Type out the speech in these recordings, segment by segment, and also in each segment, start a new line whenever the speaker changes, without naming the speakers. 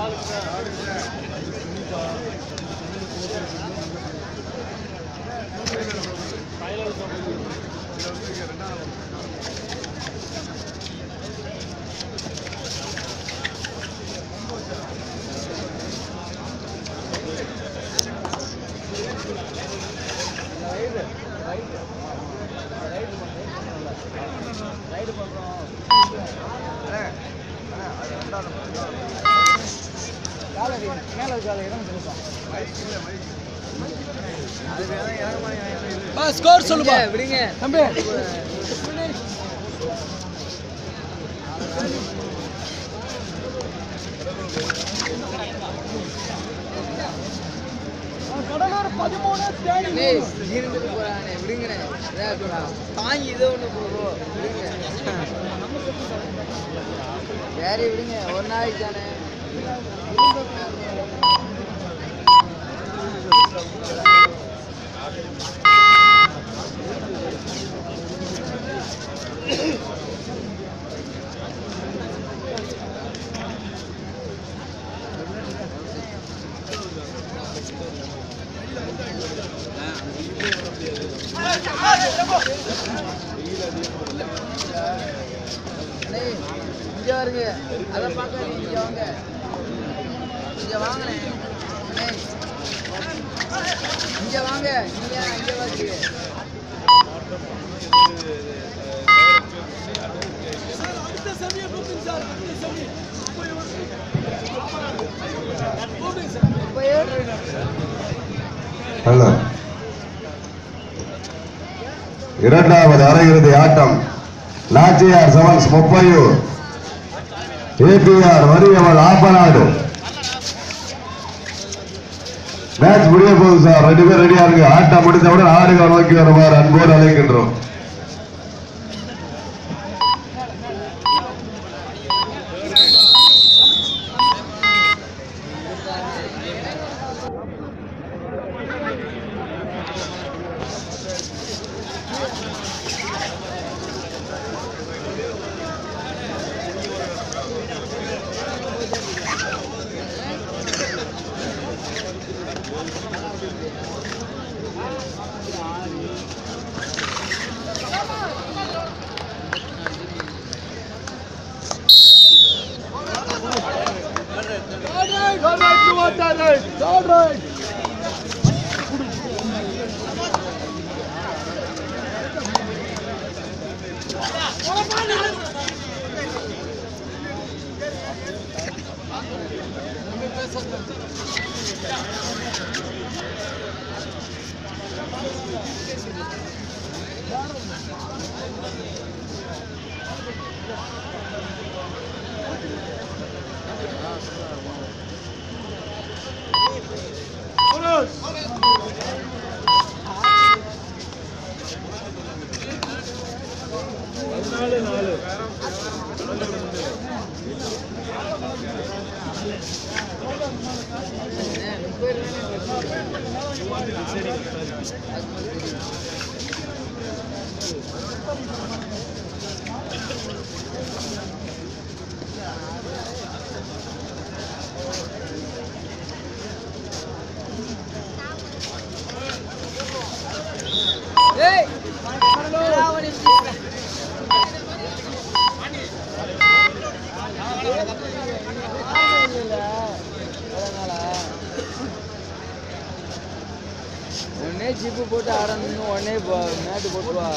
Score சொல்லுப்பா
விடுங்க
தம்பி கடலூர் பதிமூணு தேனி
டேய், இருந்துட்டு போறானே விடுங்கண்ணே இதா இருக்குடா. தாங்கி இதோ ஒண்ணு போதும் விடுங்க சரி விடுங்க ஒரு நாளைக்கு தானே அண்ணே இங்க வருங்க அதை பார்க்காதீங்க இங்க வாங்க இங்க வாங்கண்ணே அண்ணே இங்க வாங்க நீங்க ஏன் இங்க வாங்க
அடுத்த சமய கூப்பிடுங்க சார் அடுத்த சமயம் கூப்பிடுங்க சார்
இப்பயே
ஹலோ இரண்டாவது அரையிறுதி ஆட்டம் நாச்சியார் செவன்ஸ் முப்பையூர் ஏபிஆர் வரியவள் ஆப்பநாடு மேட்ச் முடிய போகுது சார் ரெண்டு பேர் ரெடியா இருக்கு ஆட்டம் முடிந்தவுடன் ஆடுகள் நோக்கி வருமாறு அன்போடு அழைக்கின்றோம்
Third right, third right, you want that right, third right.
ஏய் என்னடா பண்ணிட்டு இருக்க? உடனே ஜிப்பு போட்டு ஆடணும் உடனே போ- மேட்டு போட்டுருவா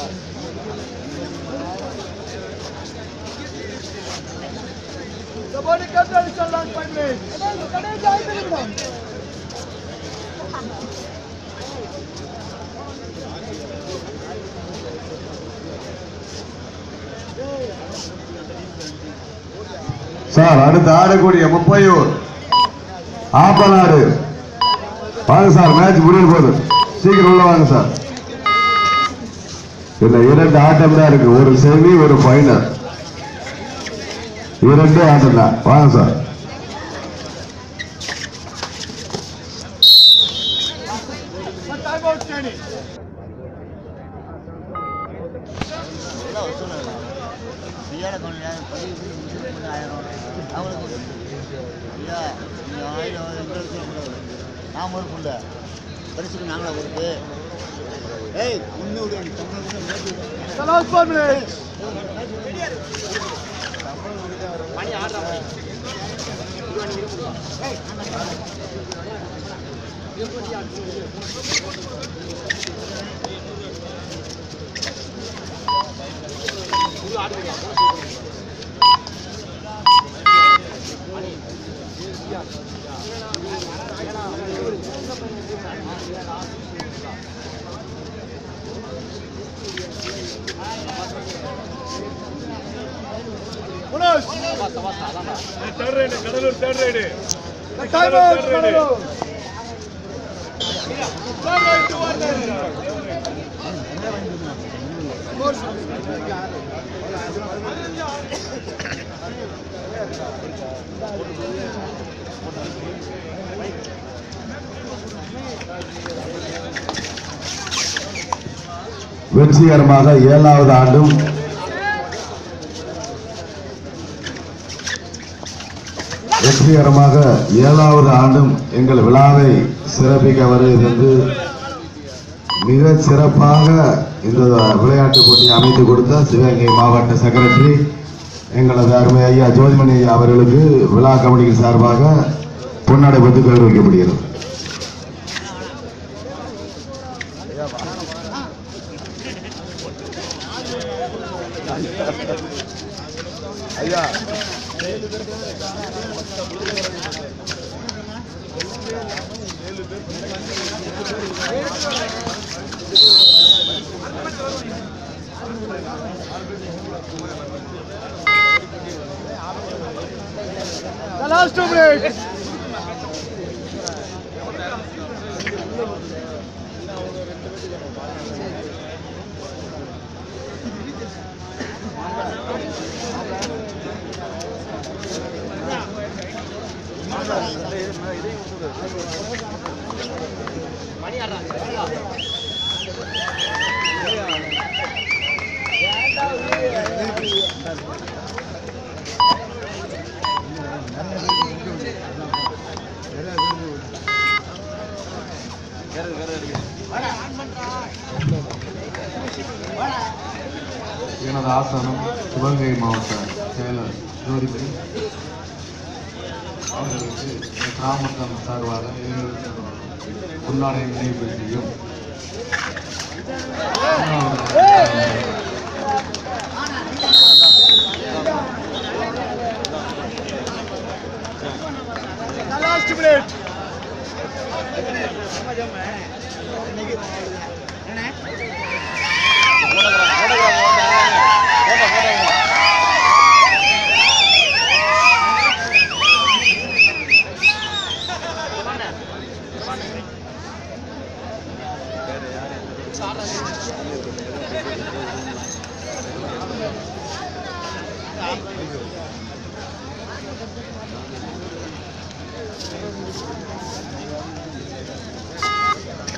The body captain is allowed five minutes. கடைசி ஐந்து நிமிடம்.
சார் அடுத்து ஆடக்கூடிய முப்பையூர் ஆப்பநாடு வாங்க சார் மேட்ச் முடிய போகுது சீக்கிரம் உள்ள வாங்க சார் இல்ல இரண்டு ஆட்டம் தான் இருக்கு ஒரு செமி ஒரு ஃபைனல் இரண்டு ஆட்டம் தான் வாங்க sir
One time out, Kenny.
ஃப்ரீயான கவுண்ட் பதிவு பண்ணி ஆயிரம் அவங்களுக்கு ஐயா இந்த ஆயிரம் எந்த இடத்துல கூடாது நாம ஒரு புள்ள பரிசுக்கு நாங்களா கொடுத்து ஏய் ஒன்று விடு எனக்கு சம்பளம் கூட மேய்ச்சி விடு.
The last one minute. Munoz.
Third raid Cuddalore third raid
The time out. Kadalur. Third right to one minute.
வெற்றிகரமாக ஏழாவது ஆண்டும் வெற்றிகரமாக ஏழாவது ஆண்டும் எங்கள் விழாவை சிறப்பிக்க வருகிறது மிக சிறப்பாக இந்த விளையாட்டு போட்டியை அமைத்து கொடுத்த சிவகங்கை மாவட்ட செக்ரட்டரி எங்களது அருமை ஐயா ஜோதிமணி ஐயா அவர்களுக்கு விழா கமிட்டியின் சார்பாக பொன்னாடை பற்றி கௌரவிக்கப்படுகிறது
The last two minutes.
எனது ஆசனம் சிவகங்கை மாவட்ட செயலர் ஜோதிபதி அவர்களுக்கு இந்த கிராமத்தின் சார்பாக எங்களுக்கு பொன்னாடை நினைவு செய்யும்
The last minute.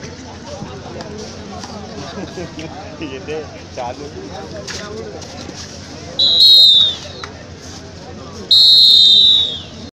ये चालू